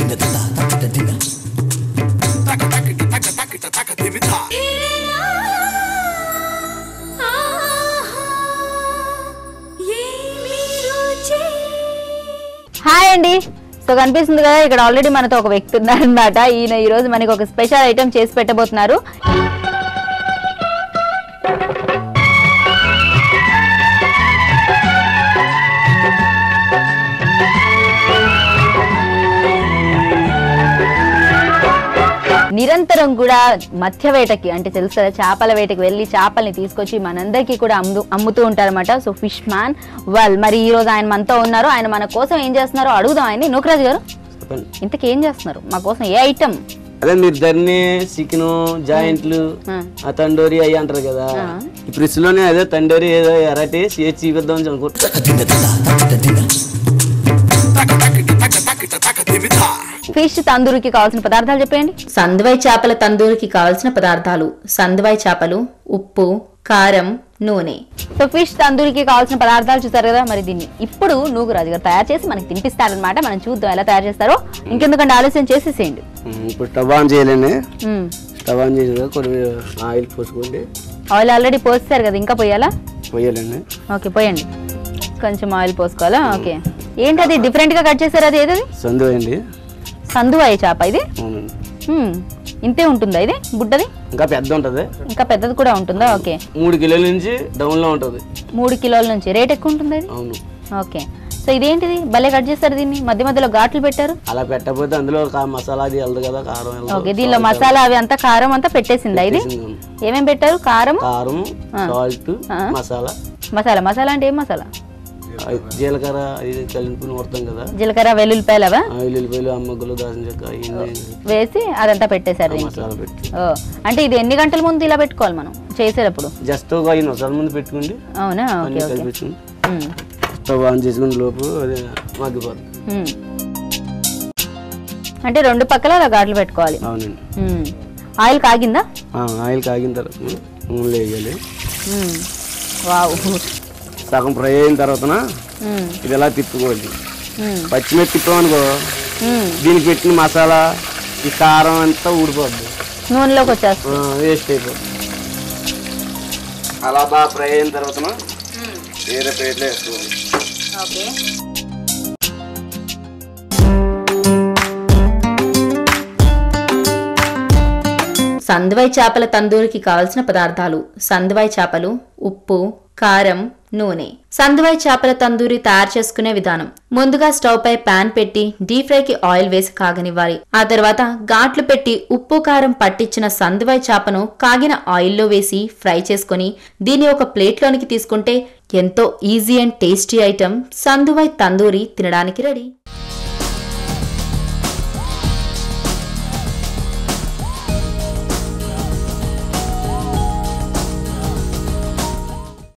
Hi అండి so కనిపిస్తుంది కదా ఇక్కడ ఆల్రెడీ మనతో ఒక వ్యక్తి ఉన్నారనమాట ఈయన ఈ రోజు మనకి ఒక స్పెషల్ ఐటమ్ చేసి పెట్టబోతున్నారు నిరంతరం కూడా మత్స్య వేటకి అంటే తెలుసు కదా చేపల వేటకి వెళ్ళి చేపల్ని తీసుకొచ్చి మనందరికీ కూడా అమ్ము అమ్ముతూ ఉంటారన్నమాట సో ఫిష్ మ్యాన్ వెల్ మరి ఈ రోజు ఆయన మనతో ఉన్నారు ఆయన మన కోసం ఏం చేస్తున్నారో అడుగుదాం ఆయన్ని నూకరాజు గారు చెప్పండి ఇంతకీ ఏం చేస్తున్నారు మా కోసం ఏ ఐటమ్ అదే మీరు ధర్ని చికెన్ జాయింట్లు ఆ. ఆ తండూరి అయ్యి అంటారు కదా ఇప్పుడు ఇసులోనే అదే తండూరి ఏదో ఎరటి చేసి చూపిద్దాం అనుకుంటా ఫిష్ తందూరికి కావాల్సిన పదార్థాలు చెప్పండి సందువై చేపల తందూరికి కావలసిన పదార్థాలు సందువై చేపలు ఉప్పు కారం నూనె సో ఫిష్ తందూరికి కావాల్సిన పదార్థాలు చూసారు కదా మరి దీన్ని ఇప్పుడు నూగురాజు గారు తయారు చేసి మనకి తినిపిస్తారనమాట మనం చూద్దాం ఎలా తయారు చేస్తారో ఇంకెందుకంటే ఆలస్యం చేసేసేయండి ఉమ్, ఇప్పుడు స్టవ్ ఆన్ చేయాలండి మ్మ్. స్టవ్ ఆన్ చేసి కొన్ని ఆయిల్ పోసుకోండి ఆయిల్ ఆల్రెడీ పోస్తారు కదా ఇంకా పోయాలా పోయాలండి ఓకే పోయండి కొంచెం ఆయిల్ పోసుకోవాలా ఓకే ఏంటది డిఫరెంట్ గా కట్ చేశారు అది ఏదది సందు అండి సందువాయి చేప ఇది అవునండి మ్మ్. ఇంతే ఉంటుందా ఇది బుడ్డది ఇంకా పెద్ద ఉంటుంది ఇంకా పెద్దది కూడా ఉంటుందా ఓకే మూడు కిలోల నుంచి డౌన్లో ఉంటుంది మూడు కిలోల నుంచి రేట్ ఎక్కువ ఉంటుంది ఇది అవును ఓకే సో ఇదేంటిది భలే కట్ చేస్తారు దీన్ని మధ్య మధ్యలో ఘాట్లు పెట్టారు అలా పెట్టకపోతే అందులో కా- మసాలా అది వెళ్ళదు కదా కారం వెళ్ళదు. ఓకే దీనిలో మసాలా అవి అంతా కారం అంతా పెట్టేసిందా ఇది వేసింది. ఏమేం పెట్టారు కారం కారం సాల్ట్ ఆ. మసాలా మసాలా మసాలా అంటే ఏం మసాలా అవి జీలకర్ర ఇది కలుపుకుని కొడతాం కదా జీలకర్ర వెల్లుల్లిపాయలవా ఆ వెల్లుల్లిపాయలు అమ్మగులు దాచిన చెక్క ఇవన్నీ వేసి అదంతా పెట్టేశారు దీనికి మసాలా పెట్టి ఓ అంటే ఇది ఎన్ని గంటల ముందు ఇలా పెట్టుకోవాలి మనం చేసేటప్పుడు జస్ట్ ఒక ఐదు నిమిషాల ముందు పెట్టుకోండి అవునా ఓకే అన్ని ఓకే కలిపించుకుని ఉమ్, స్టవ్ ఆన్ చేసుకుని లోపు అదే మగ్గిపోతుంది ఉమ్. అంటే రెండు పక్కల అలా ఘాట్లు పెట్టుకోవాలి అవునండి ఉమ్. ఆయిల్ కాగిందా ఆ, ఆయిల్ కాగిన తర్వాత నూనెలో వేయాలి ఉమ్. వావ్ సగం ఫ్రై అయిన తర్వాత ఉమ్, ఇది ఎలా తిప్పుకోవాలి ఉమ్, పచ్చిమిర్చి తిప్పామనుకో ఉమ్. దీనికి పెట్టిన మసాలా ఈ కారం అంతా ఊడిపోద్ది నూనెలోకి వచ్చేస్తుంది వేస్ట్ అయిపోద్ది అలా బాగా ఫ్రై అయిన తర్వాత వేరే ప్లేట్లో వేసుకోవాలి ఓకే సందువై చేపల తందూరికి కావలసిన పదార్థాలు సందువై చేపలు ఉప్పు కారం నూనె సందువై చేపల తందూరి తయారు చేసుకునే విధానం ముందుగా స్టవ్ పై పాన్ పెట్టి డీప్ ఫ్రై కి ఆయిల్ వేసి కాగనివ్వాలి ఆ తర్వాత ఘాట్లు పెట్టి ఉప్పు కారం పట్టించిన సందువై చేపను కాగిన ఆయిల్లో వేసి ఫ్రై చేసుకొని దీన్ని ఒక ప్లేట్లోనికి తీసుకుంటే ఎంతో ఈజీ అండ్ టేస్టీ ఐటమ్ సందువై తందూరి తినడానికి రెడీ